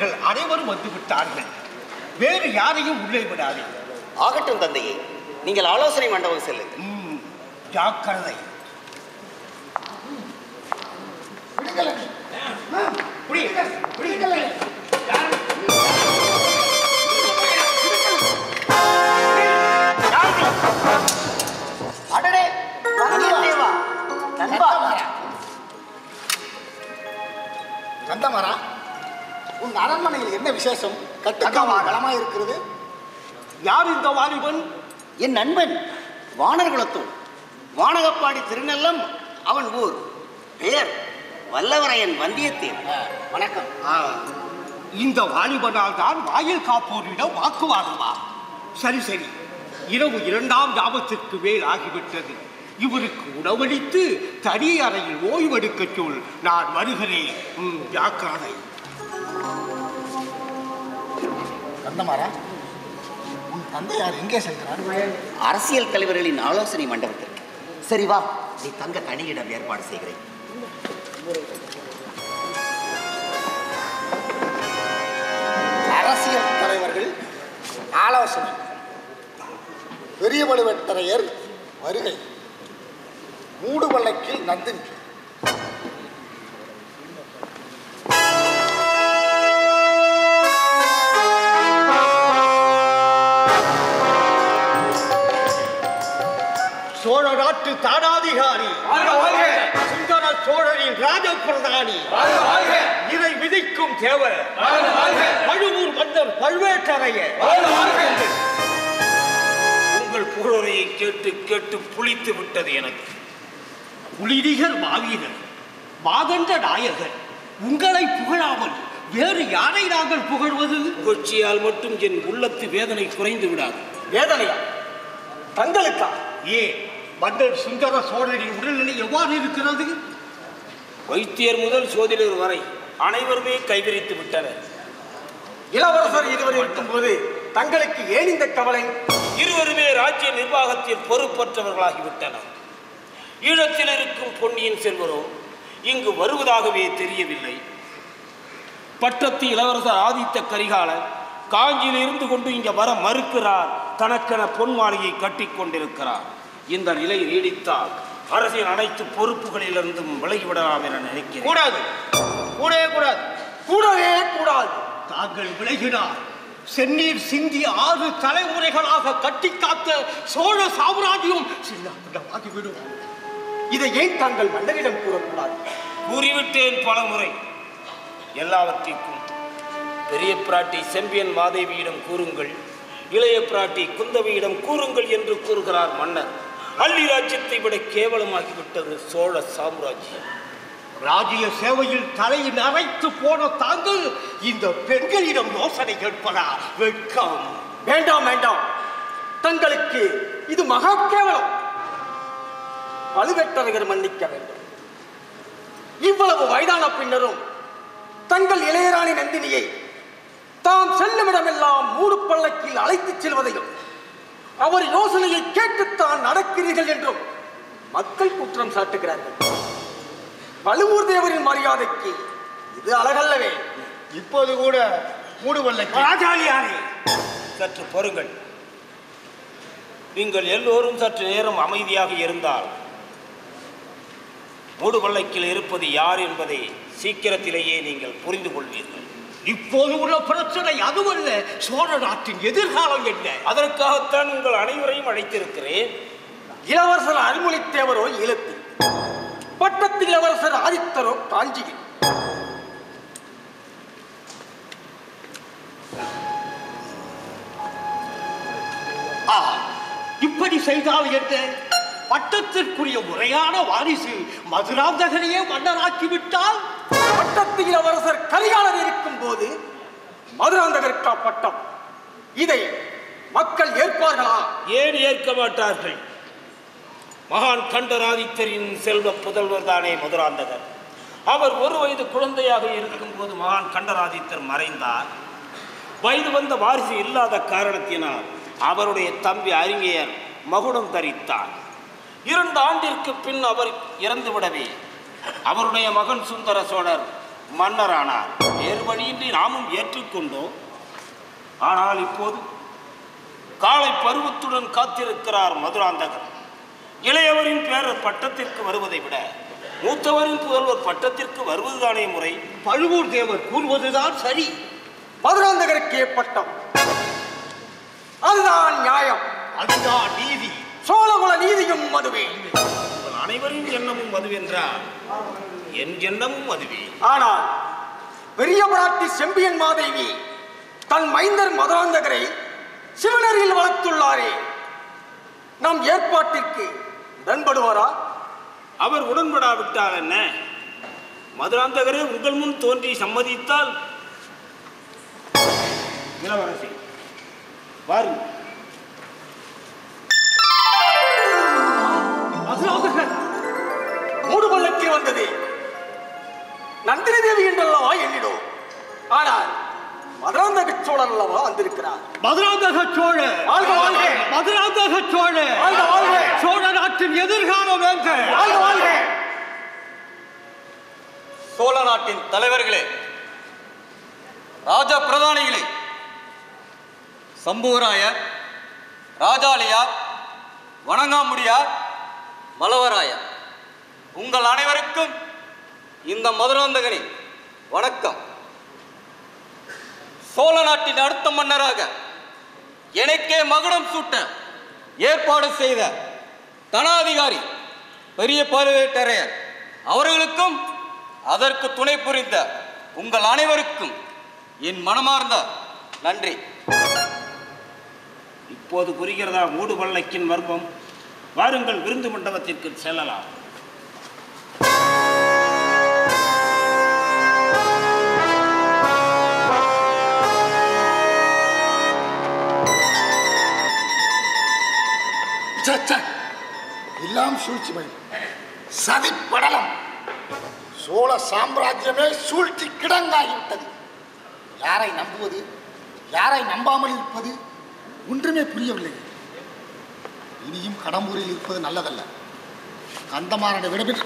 வீரர்கள் அனைவரும் வந்து விட்டார்கள் வேறு யாரையும் உள்ளே விடாதே ஆகட்டும் தந்தையே நீங்கள் ஆலோசனை மண்டபம் செல்லுங்கள் ம், ஜாக்கிரதை அடடே வந்தியத்தேவா நண்பா கந்தமரா உன் அரண்மனையில் என்ன விசேஷம் கட்டுக்காமல் கந்தமாறா. களமாக இருக்கிறது யார் இந்த வாலிபன் என் நண்பன் வானர்குலத்தூர் வானகப்பாடி திருநெல்லம் அவன் ஊர் பெயர் வல்லவரையன் வந்தியத்தேவன் வணக்கம் ஆ, இந்த வாலிபனால் தான் வாயில் காப்போரிடம் வாக்குவாதமா சரி சரி இரவு இரண்டாம் ஜாபத்திற்கு மேல் ஆகிவிட்டது இவருக்கு உணவளித்து தனி அறையில் ஓய்வெடுக்கச் சொல் நான் வருகிறேன் ம், ஜாக்கிரதை கந்தமாரா உன் தந்தையார் எங்கே செல்கிறார் அரசியல் தலைவர்களின் ஆலோசனை மண்டபத்திற்கு சரி வா நீ தங்க தனியிடம் ஏற்பாடு செய்கிறேன் அரசியல் தலைவர்கள் ஆலோசனை பெரிய பழுவேட்டரையர் வருகை மூடு வழக்கில் நந்தினி சோழ நாட்டு தானாதிகாரி சுந்தர சோழரின் ராஜபிரதானி இதை விதிக்கும் தேவர் பழுவூர் மன்னர் பழுவேட்டரையர் உங்கள் புகழுரையை கேட்டு கேட்டு புளித்து விட்டது எனக்கு புலிதிகர் மாவீரர் மாதண்ட நாயகர் உங்களை புகழாமல் வேறு யாரை நாங்கள் புகழ்வது புகழ்ச்சியால் மட்டும் என் உள்ளத்து வேதனை குறைந்து விடாது வேதனையா தங்களுக்கா ஏ மன்னர் சுந்தர சோழரின் உடல்நிலை எவ்வாறு இருக்கிறது வைத்தியர் முதல் சோதிடர் வரை அனைவருமே கைவிரித்து விட்டனர் இளவரசர் இருவர் இருக்கும்போது தங்களுக்கு ஏன் இந்த கவலை இருவருமே ராஜ்ய நிர்வாகத்தில் பொறுப்பற்றவர்களாகிவிட்டனர் ஈழத்தில் இருக்கும் பொன்னியின் செல்வரோ இங்கு வருவதாகவே தெரியவில்லை பட்டத்து இளவரசர் ஆதித்த கரிகாலர் காஞ்சியில் இருந்து கொண்டு இங்க வர மறுக்கிறார் தனக்கென பொன் மாலையை கட்டி கொண்டிருக்கிறார் இந்த நிலை நீடித்தால் அரசின் அனைத்து பொறுப்புகளிலிருந்தும் விலகிவிடலாம் என நினைக்கிறேன் கூடாது கூடவே கூடாது கூடவே கூடாது தாங்கள் விலகினார் செந்நீர் சிந்தி ஆறு தலைமுறைகளாக கட்டி காத்த சோழ சாம்ராஜ்யம் சின்னமாகிவிடும் இதை ஏன் தாங்கள் மன்னரிடம் கூறக்கூடாது கூறிவிட்டேன் பலமுறை எல்லாவற்றிற்கும் பெரிய பிராட்டி செம்பியன் மாதேவியிடம் கூறுங்கள் இளைய பிராட்டி குந்தவியிடம் கூறுங்கள் என்று கூறுகிறார் மன்னர் அள்ளி ராஜ்யத்தை விட கேவலமாகிவிட்டது சோழ சாம்ராஜ்யம் ராஜ்ய சேவையில் தலையை நரைத்து போன தாங்கள் இந்த பெண்களிடம் யோசனை கேட்பதா வெட்கம் வேண்டாம் வேண்டாம் தங்களுக்கு இது மகா கேவலம் பழுவேட்டரையர் மன்னிக்க வேண்டும் இவ்வளவு வயதான பின்னரும் தங்கள் இளையராணி நந்தினியை தாம் செல்லுமிடமெல்லாம் மூடு பள்ளக்கில் அழைத்துச் செல்வதையும் அவர் யோசனையை கேட்டுத்தான் நடக்கிறீர்கள் என்றும் மக்கள் குற்றம் சாட்டுகிறார்கள் பழுவூர் தேவரின் மரியாதைக்கு இது அழகல்லவே இப்போது கூட மூடுவல்லை ராஜாளியாரே சற்று பொறுங்கள் நீங்கள் எல்லோரும் சற்று நேரம் அமைதியாக இருந்தால் மூடு வள்ளக்கில் இருப்பது யார் என்பதை சீக்கிரத்திலேயே நீங்கள் புரிந்து கொள்வீர்கள் இப்போது உள்ள பிரச்சனை அதுவல்ல சோழ நாட்டின் எதிர்காலம் என்ன அதற்காகத்தான் உங்கள் அனைவரையும் அழைத்திருக்கிறேன் இளவரசர் அருள்மொழித்தேவரோ ஈழத்தில் பட்டத்து இளவரசர் ஆதித்தரோ காஞ்சியில் ஆ, இப்படி செய்தால் என்ன பட்டத்திற்குரிய முறையான வாரிசு மதுராந்தகரையே மன்னராக்கி விட்டால் பட்டத்து இளவரசர் கரிகாலர் இருக்கும் போது மதுராந்தகர்க்கா பட்டம் இதை மக்கள் ஏற்பார்களா ஏன் ஏற்க மாட்டார்கள் மகான் கண்டராதித்தரின் செல்வ புதல்வர் தானே மதுராந்தகர் அவர் ஒரு வயது குழந்தையாக இருக்கும்போது மகான் கண்டராதித்தர் மறைந்தார் வயது வந்த வாரிசு இல்லாத காரணத்தினால் அவருடைய தம்பி அறிஞர் மகுடம் தரித்தார் இரண்டு ஆண்டிற்கு பின் அவர் இறந்துவிடவே அவருடைய மகன் சுந்தர சோழர் மன்னரானார் வேறு வழியின்றி நாமும் ஏற்றுக்கொண்டோம் ஆனால் இப்போது காலை பருவத்துடன் காத்திருக்கிறார் மதுராந்தகர் இளையவரின் பேரர் பட்டத்திற்கு வருவதை விட மூத்தவரின் புதல்வர் பட்டத்திற்கு வருவதுதானே முறை பழுவூர் தேவர் கூறுவதுதான் சரி மதுராந்தகருக்கே பட்டம் அதுதான் நியாயம் அதுதான் நீதி சோழகுல நீதியும் அதுவே உங்கள் அனைவரின் எண்ணமும் அதுவென்றால் என் எண்ணமும் அதுவே ஆனால் பெரிய பிராட்டி செம்பியன் மாதேவி தன் மைந்தர் மதுராந்தகரை சிவனரியில் வளர்த்துள்ளாரே நம் ஏற்பாட்டிற்கு உடன்படுவாரா அவர் உடன்படாவிட்டால் என்ன மதுராந்தகரே உங்கள் முன் தோன்றி சம்மதித்தால் இளவரசி வாருங்கள் மதுராந்தகர் மூடு பள்ளத்தில் வந்தது நந்தினி தேவி என்றல்லவா எண்ணினோம் ஆனால் மதுராந்தக சோழர் அல்லவா வந்திருக்கிறார் மதுராந்தக சோழ வாழ்க, வாழ்க. மதுராந்தக சோழ வாழ்க, வாழ்க. சோழ நாட்டின் எதிர்கால வேங்க வாழ்க வாழ்க சோழ நாட்டின் தலைவர்களே ராஜ பிரதானிகளே சம்புவராயர் ராஜாளியார் வணங்காமுடியார் மலவராயர் உங்கள் அனைவருக்கும் இந்த மதுராந்தகனி வணக்கம் சோழ நாட்டின் அடுத்த மன்னராக எனக்கே மகுடம் சூட்ட ஏற்பாடு செய்த தனாதிகாரி பெரிய பழுவேட்டரையர் அவர்களுக்கும் அதற்கு துணை புரிந்த உங்கள் அனைவருக்கும் என் மனமார்ந்த நன்றி இப்போது புரிகிறதா மூடு பல்லக்கின் மர்மம் வாருங்கள் விருந்து மண்டபத்திற்கு செல்லலாம் ச்சே, ச்சே. எல்லாம் சூழ்ச்சி மயம் சதிப்படலம் சோழ சாம்ராஜ்யமே சூழ்ச்சி கிடங்காகிவிட்டது யாரை நம்புவது யாரை நம்பாமல் இருப்பது ஒன்றுமே புரியவில்லை இனியும் கடம்பூரில் இருப்பது நல்லதல்ல கந்தமாறனை விடவில்லை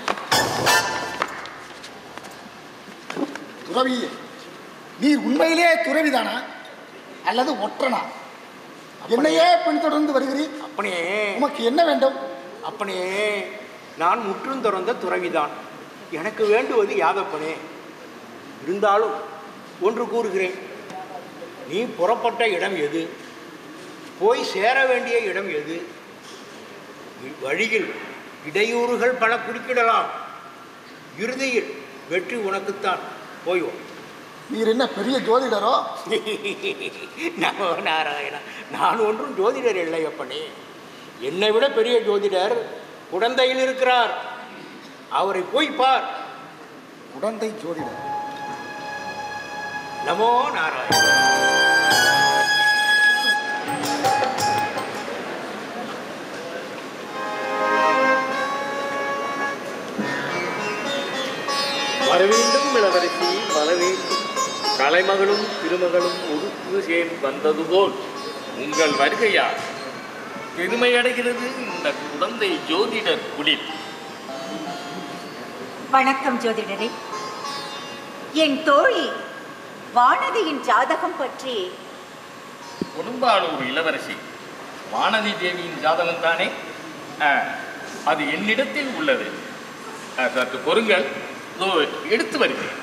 துறவியே நீர் உண்மையிலே துறவிதானா அல்லது ஒற்றனா என்னையே பின்தொடர்ந்து வருகிறீர் அப்பனே உமக்கு என்ன வேண்டும் அப்பனே நான் முற்றும் துறந்த துறவிதான் எனக்கு வேண்டுவது யாதப்பனே இருந்தாலும் ஒன்று கூறுகிறேன் நீ புறப்பட்ட இடம் எது போய் சேர வேண்டிய இடம் எது வழியில் இடையூறுகள் பல குறுக்கிடலாம் இறுதியில் வெற்றி உனக்குத்தான் போய் வா. நீர் என்ன பெரிய ஜோதிடரோ நமோ நாராயணா நான் ஒன்றும் ஜோதிடர் இல்லை அப்பனே என்னை விட பெரிய ஜோதிடர் குழந்தையில் இருக்கிறார் அவரை போய் பார் உடந்தை ஜோதிடர் நமோ நாராயணா வரவேண்டும் இளவரசி வரவேண்டும் கலைமகளும் திருமகளும் ஒடுக்கு சேர் வந்தது போல் உங்கள் வருகையால் பெருமையடைகிறது இந்த குழந்தை ஜோதிடர் குடில் வணக்கம் ஜோதிடரே என் தோழி வானதியின் ஜாதகம் பற்றி கொடும்பாளூர் இளவரசி வானதி தேவியின் ஜாதகம் தானே ஆ, அது என்னிடத்தில் உள்ளது ஆ, சற்று பொறுங்கள் இதோ எடுத்து வருகிறேன்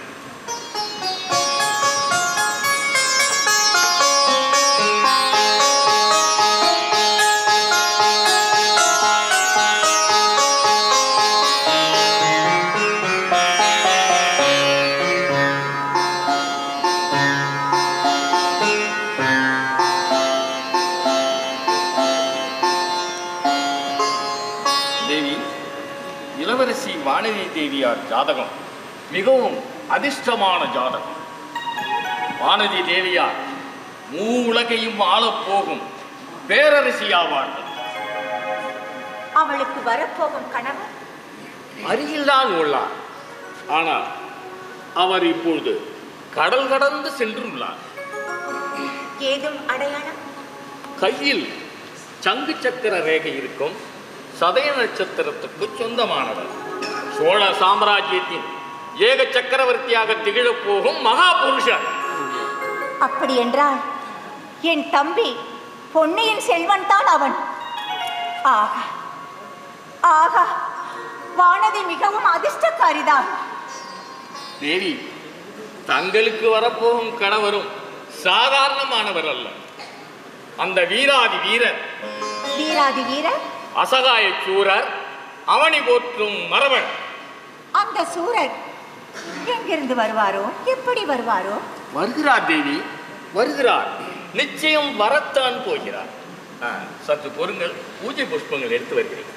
தேவி இளவரசி வானதி தேவியார் ஜாதகம் மிகவும் அதிர்ஷ்டமான ஜாதகம் வானதி தேவியார் மூ உலகையும் ஆளப் போகும் பேரரசியாவார்கள் அவளுக்கு வரப்போகும் கணவர் அருகில்தான் உள்ளார் ஆனால் அவர் இப்பொழுது கடல் கடந்து சென்றுள்ளார் ஏதும் அடையாளம் கையில் சங்கு சக்கர ரேகை இருக்கும் சதய நட்சத்திரத்துக்கு சொந்தமானவர் சோழ சாம்ராஜ்யத்தின் ஏக சக்கரவர்த்தியாக திகழப் போகும் மகா புருஷன் அப்படி என்றால் என் தம்பி பொன்னியின் செல்வன் தான் அவன் ஆகா ஆகா வானதி மிகவும் அதிர்ஷ்டக்காரிதான் தேவி தங்களுக்கு வரப்போகும் கணவரும் சாதாரணமானவர் அல்ல அந்த வீராதி வீரர் வீராதி வீரர் அசகாய சூரர் அவனி போற்றும் மரவன் அந்த சூரன் எங்கிருந்து வருவாரோ எப்படி வருவாரோ வருகிறார் தேவி வருகிறார் நிச்சயம் வரத்தான் போகிறார் ஆ, சற்று பொறுங்கள் பூஜை புஷ்பங்கள் எடுத்து வருகிறேன்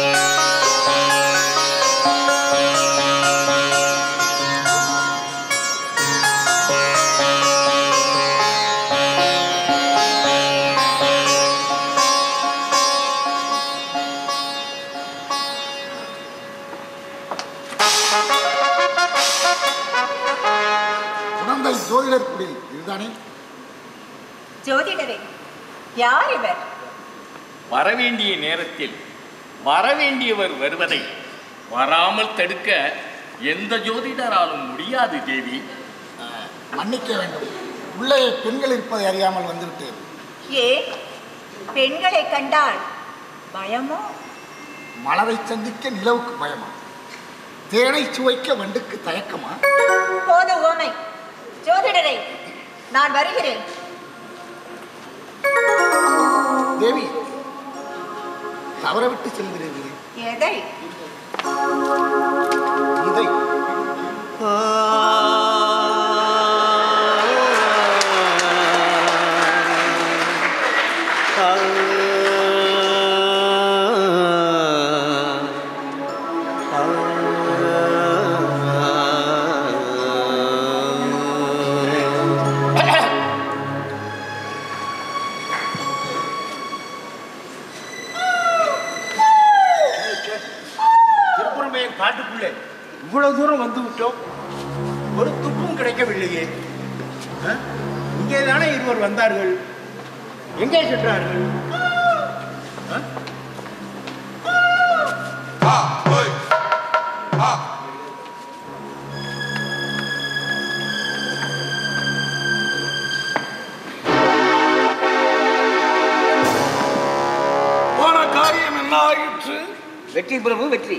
குழந்தை ஜோதிடர் குடில் இதுதானே ஜோதிடரே யார் இவர் வரவேண்டிய நேரத்தில் வரவேண்டியவர் வருவதை வராமல் தடுக்க எந்த ஜோதிடராலும் முடியாது தேவி மன்னிக்க வேண்டும் உள்ளே பெண்கள் இருப்பதை அறியாமல் வந்துவிட்டேன் ஏன் பெண்களை கண்டால் பயமோ மலரை சந்திக்க நிலவுக்கு பயமா தேனை சுவைக்க வண்டுக்கு தயக்கமா போத ஓமை ஜோதிடரே நான் வருகிறேன் தேவி தவற விட்டு செல்கிறீர்களே எதை இதை திருப்புறமையின் காட்டுக்குள்ளே இவ்வளவு தூரம் வந்து விட்டோம் ஒரு துப்பும் கிடைக்கவில்லையே ஆ? இங்கே தானே இருவர் வந்தார்கள் எங்கே சென்றார்கள் ஆ? போன காரியம் என்ன ஆயிற்று வெற்றி பிரபு வெற்றி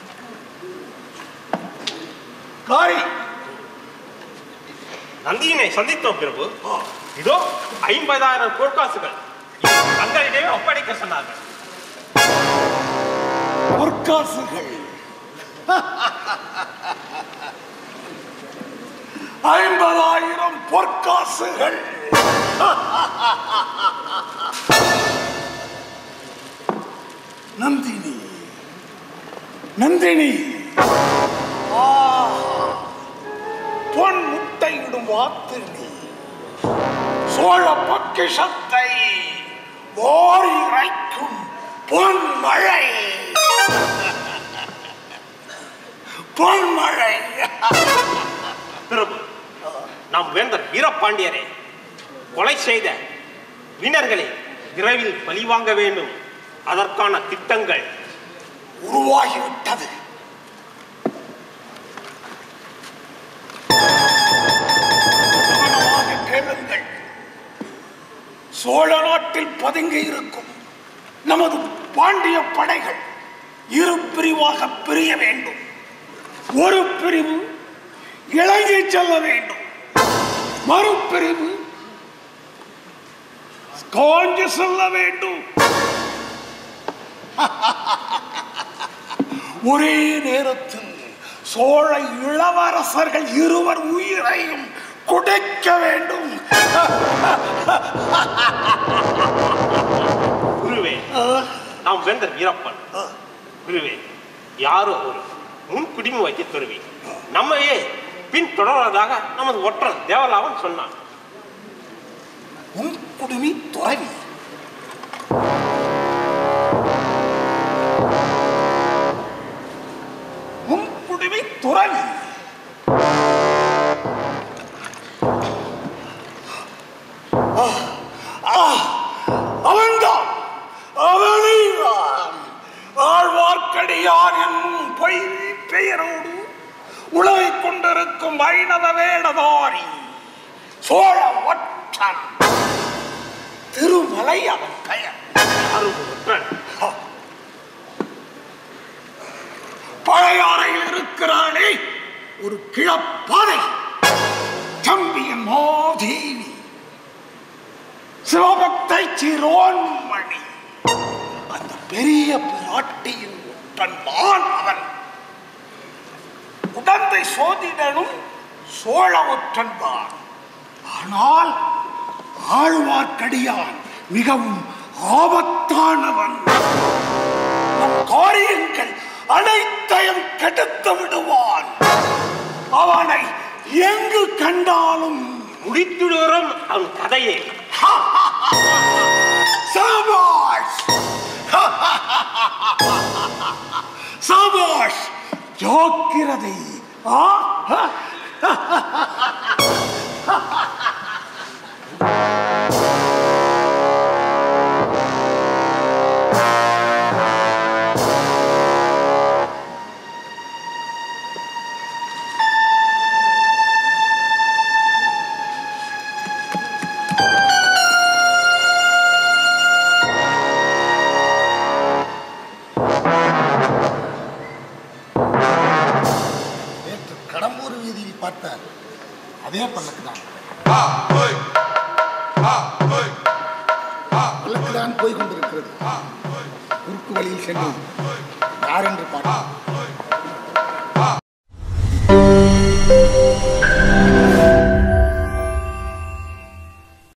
காரி நந்தியினை சந்தித்தோம் பிரபு இதோ ஐம்பதாயிரம் பொற்காசுகள் இதை தங்களிடையே ஒப்படைக்க சொன்னார்கள் பொற்காசுகள் ஐம்பதாயிரம் பொற்காசுகள் நந்தினி நந்தினி ஆ, பொன் முட்டையிடும் வாத்து நீ சோழ பொக்கிஷத்தை ஓர் இறைக்கும் பொன் மழை பொன் மழை பிரபு நாம் வேந்தர் வீரபாண்டியரை கொலை செய்த வீணர்களை விரைவில் பழிவாங்க வேண்டும் அதற்கான திட்டங்கள் உருவாகிவிட்டது கவனமாக கேளுங்கள் சோழ நாட்டில் பதுங்கி இருக்கும் நமது பாண்டிய படைகள் இரு பிரிவாக பிரிய வேண்டும் ஒரு பிரிவு இலங்கை செல்ல வேண்டும் மறுபிரிவு காஞ்சி செல்ல வேண்டும் ஒரே நேரத்தில் சோழ இளவரசர்கள் இருவர் உயிரையும் குடைக்க வேண்டும் குருவே நாம் வேந்தர் வீரப்பன் குருவே யாரோ ஒரு முன் குடிமை வைக்க துருவி நம்மையே பின் தொடர்வதாக நமது ஒற்றன் தேவலாவன் சொன்னான் உன் குடுமி துறவி உன் குடுமி துறவி ஆ, ஆ, அவன்தான் அவனைதான் ஆழ்வார்க்கடியான் என்னும் பொய் பெயரோடு உலகை சோழ ஒற்றன் திருமலை அவன் பெயர் யாரும் ஒற்றன் பழையாறையில் இருக்கிறானே ஒரு கிழப்பாதை தம்பியன் மோதேவி சிவபக்தை சிரோன்மணி அந்த பெரிய பிராட்டியின் ஒற்றன் தான் அவன் உடந்தை சோதிடனும் சோழ ஒற்றன் தான் ஆனால் ஆழ்வார்க்கடியான் மிகவும் ஆபத்தானவன் நம் காரியங்கள் அனைத்தையும் கெடுத்து விடுவான் அவனை எங்கு கண்டாலும் முடித்துடுகிறோம் அவன் கதையை சபாஷ் சபாஷ் ஜோக்கிரதை ஆ நேற்று கடம்பூர் வீதியில் பார்த்த அதே பல்லக்கு தான் பல்லக்கு தான் போய் கொண்டிருக்கிறது குறுக்கு வழியில் சென்று யார் என்று பார்க்க